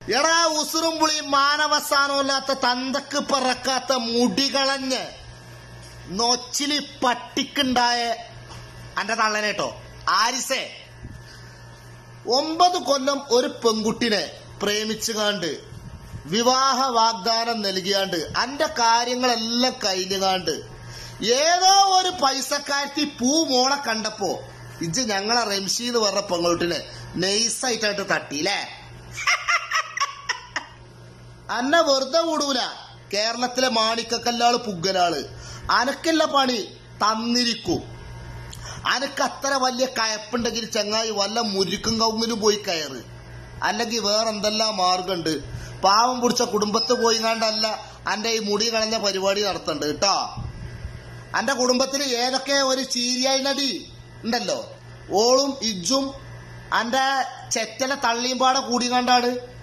എടാ ഉസുറും പുളിയും മാനവസാനമില്ലാത്ത തന്തക്ക് പറക്കാത്ത മുടി കളഞ്ഞ് നൊച്ചില് പട്ടിക്കുണ്ടായ അന്റെ തള്ളനേട്ടോ ആരിസേ ഒമ്പത് കൊല്ലം ഒരു പെൺകുട്ടിനെ പ്രേമിച്ചുകാണ്ട് വിവാഹ വാഗ്ദാനം നൽകിയാണ്ട് അന്റെ കാര്യങ്ങളെല്ലാം കഴിഞ്ഞുകാണ്ട് ഏതോ ഒരു പൈസക്കാരത്തി പൂ മോളെ കണ്ടപ്പോ ഇജ്ജ് ഞങ്ങളെ റംഷി എന്ന് പറഞ്ഞ പെൺകുട്ടിനെ നൈസായിട്ടായിട്ട് തട്ടിയില്ലേ അന്നെ വെറുതെ വിടൂല കേരളത്തിലെ മാണിക്കക്കല്ലാള് പുggalaള് അനക്കില്ല പണി തന്നിരിക്കും അനക്ക് അത്ര വലിയ കയപ്പുണ്ടെങ്കിൽ ചങ്ങായി വല്ല മുരിക്കും കവുങ്ങിലും പോയി കയറ് അല്ലെങ്കിൽ വേറെ എന്തെല്ലാം മാർഗമുണ്ട് പാവം പിടിച്ച കുടുംബത്ത് പോയി കണ്ടല്ല അന്റെ ഈ മുടി കളഞ്ഞ പരിപാടി നടത്തണ്ട് കേട്ടോ അന്റെ കുടുംബത്തിൽ ഏതൊക്കെ ഒരു ചീരിയായി നടി ഉണ്ടല്ലോ ഓളും ഇജ്ജും അന്റെ ചെറ്റലെ തള്ളിയും പാടെ കൂടി കണ്ടാണ്